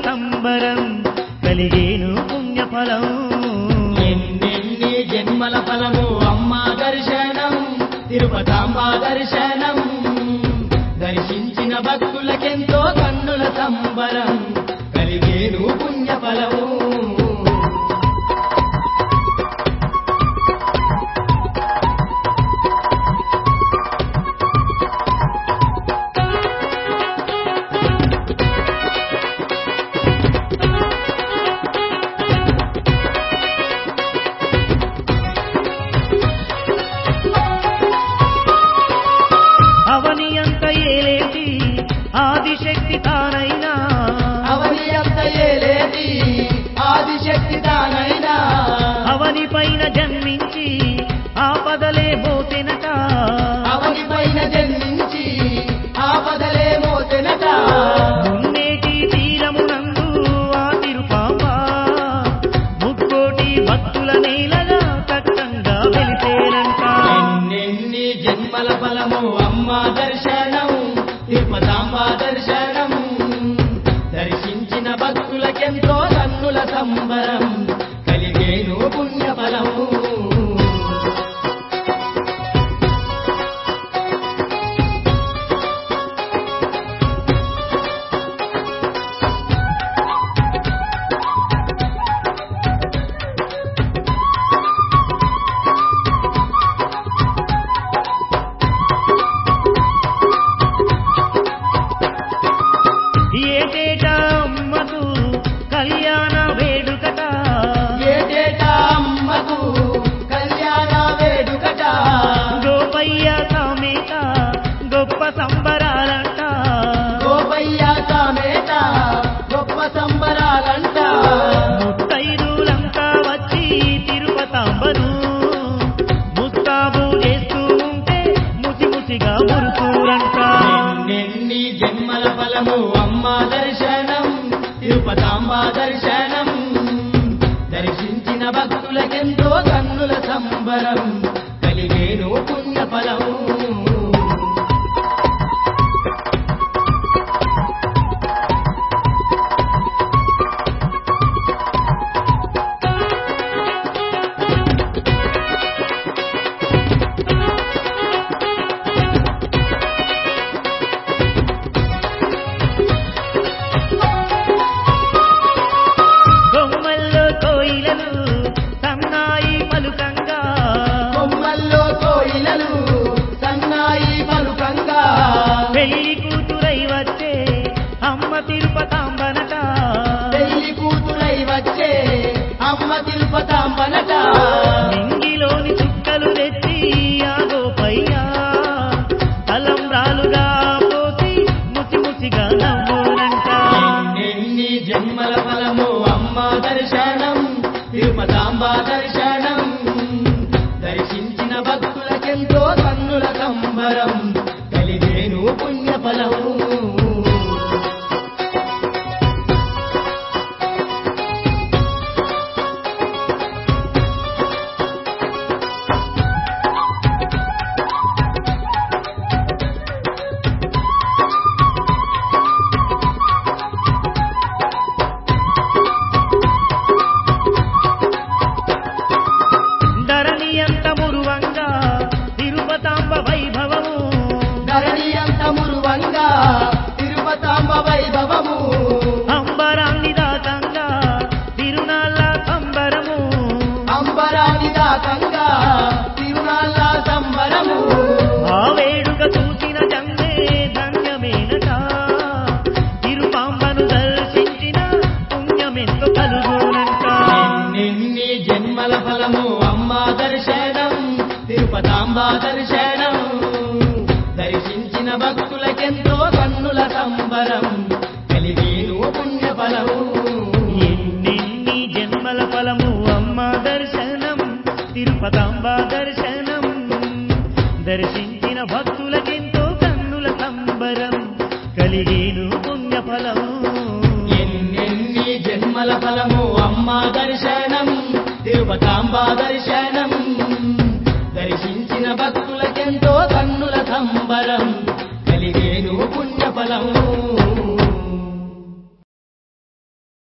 సంబరం కలిగేను పుణ్యఫలం ఎన్నెన్ని జన్మల ఫలము అమ్మ దర్శనం తిరుపతాంబ దర్శనం దర్శించిన భక్తులకెంతో కన్నుల సంబరం కలిగేను పుణ్యఫలము అవని అంత ఏలేటి ఆదిశక్తి తానైనా అవని అంత ఏలేది ఆదిశక్తి తానైనా అవని పైన జన్మించి ఆపదలే మోతెనట అవని పైన జన్మించి ఆపదలే మోతెనట మున్నేటి తీరమునందు ఆ తిరుపాప ముక్కోటి భక్తుల నేలగా తట్టంగా వెలిసేనంట ఎన్నెన్ని జన్మల ఫలము అమ్మ దర్శనం తిరుపతాంబ దర్శనం దర్శించిన భక్తులకెంతో కన్నుల సంబరం కలిగేను పుణ్యఫలము ఏటేటా అమ్మకు కళ్యాణ వేడుకట ఏటేటా అమ్మకు కళ్యాణ వేడుకట గోపయ్య సమేత గొప్ప సంబరాలంట గోపయ్య సామేత గొప్ప సంబరాలంట ముత్తైదులంతా వచ్చి తిరుపతాంబను ముస్తాబు చేస్తూ ఉంటే ముసి ముసిగా మురుకురంట ఎన్నెన్ని జన్మల ఫలము అమ్మ దర్శనం తిరుపతాంబ దర్శనం దర్శించిన భక్తులకెంతో కన్నుల సంబరం కలిగేను పుణ్యఫలము కొమ్మల్లో కోయిలలు సన్నాయి పలుకంగా కొమ్మల్లో కోయిలలు సన్నాయి పలుకంగా పెళ్లి కూతురై వచ్చే అమ్మ తిరుపతాంబనట పెళ్లి కూతురై వచ్చే అమ్మ తిరుపతాంబనట నింగిలోని చుక్కలు తెచ్చి ఆ గోపయ్యా తలంబ్రాలుగా పోసి ముసి ముసిగా నవ్వునంట ఎన్ని జన్మల ఫలము అమ్మ దర్శనం తిరుపతాంబ దర్శనం దర్శించిన భక్తులకెంతో కన్నుల సంబరం కలిగేను పుణ్యఫలము ధరణి అంత మురువంగా తిరుపతాంబ వైభవము ధరణి అంత మురువంగా తిరుపతాంబ వైభవము అంబరాన్ని దాతంగా తిరునాళ్ళ సంబరము అంబరాని దాతంగా తిరునాళ్ళ సంబరము ఆ వేడుక చూసిన జన్మే ధన్యమేనట తిరుపాంబను దర్శించిన పుణ్యమెంతో కలుగునంట ఎన్ని జన్మల ఫలము అమ్మ దర్శనం తిరుపతాంబ దర్శనం దర్శించిన భక్తులకెంతో కన్నుల సంబరం కలిగేను పుణ్యఫలము ఎన్నెన్ని జన్మల ఫలము అమ్మ దర్శనం తిరుపతాంబ దర్శనం దర్శించిన భక్తులకెంతో కన్నుల సంబరం కలిగేను పుణ్యఫలము ఎన్నెన్ని జన్మల ఫలము అమ్మ దర్శనం తిరుపతాంబ దర్శనం దర్శించిన భక్తులకెంతో కన్నుల సంబరం కలిగేను పుణ్యఫలము